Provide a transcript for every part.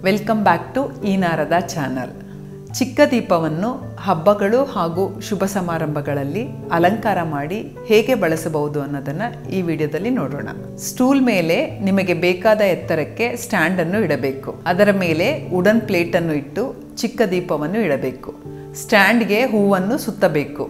welcome back to ಈ Narada channel ಚಿಕ್ಕ ದೀಪವನ್ನು ಹಬ್ಬಗಳು ಹಾಗೂ ಶುಭ ಸಮಾರಂಭಗಳಲ್ಲಿ ಅಲಂಕಾರ ಮಾಡಿ ಹೇಗೆ ಬಳಸಬಹುದು ಅನ್ನೋದನ್ನು ಈ ವಿಡಿಯೋದಲ್ಲಿ ನೋಡೋಣ ಸ್ಟೂಲ್ ಮೇಲೆ ನಿಮಗೆ ಬೇಕಾದ ಎತ್ತರಕ್ಕೆ ಸ್ಟ್ಯಾಂಡನ್ನು ಇಡಬೇಕು ಅದರ ಮೇಲೆ ವುಡನ್ ಪ್ಲೇಟನ್ನು ಇಟ್ಟು ಚಿಕ್ಕ ದೀಪವನ್ನು ಇಡಬೇಕು ಸ್ಟ್ಯಾಂಡ್ಗೆ ಹೂವನ್ನು ಸುತ್ತಬೇಕು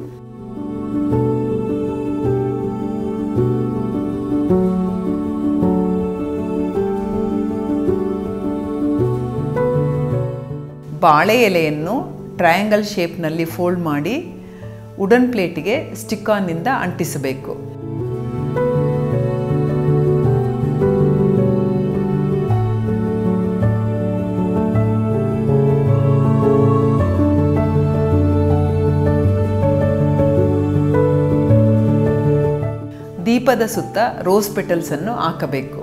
ಬಾಳೆ ಎಲೆಯನ್ನು ಟ್ರಯಾಂಗಲ್ ಶೇಪ್ನಲ್ಲಿ ಫೋಲ್ಡ್ ಮಾಡಿ ವುಡನ್ ಪ್ಲೇಟಿಗೆ ಸ್ಟಿಕಾನ್ನಿಂದ ಅಂಟಿಸಬೇಕು ದೀಪದ ಸುತ್ತ ರೋಸ್ ಪೆಟಲ್ಸ್ ಅನ್ನು ಹಾಕಬೇಕು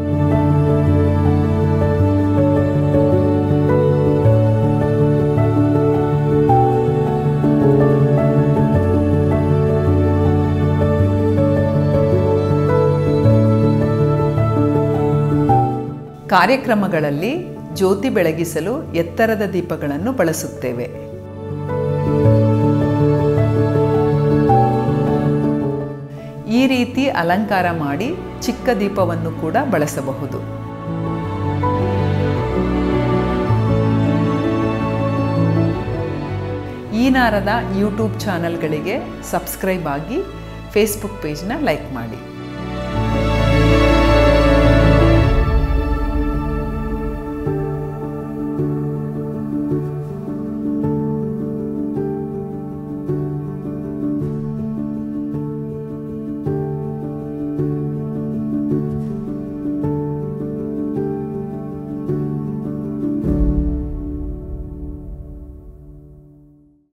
ಕಾರ್ಯಕ್ರಮಗಳಲ್ಲಿ ಜ್ಯೋತಿ ಬೆಳಗಿಸಲು ಎತ್ತರದ ದೀಪಗಳನ್ನು ಬಳಸುತ್ತೇವೆ ಈ ರೀತಿ ಅಲಂಕಾರ ಮಾಡಿ ಚಿಕ್ಕ ದೀಪವನ್ನು ಕೂಡ ಬಳಸಬಹುದು ಈ ನಾರದ ಯೂಟ್ಯೂಬ್ ಚಾನಲ್ಗಳಿಗೆ ಸಬ್ಸ್ಕ್ರೈಬ್ ಆಗಿ ಫೇಸ್ಬುಕ್ ಪೇಜ್ನ ಲೈಕ್ ಮಾಡಿ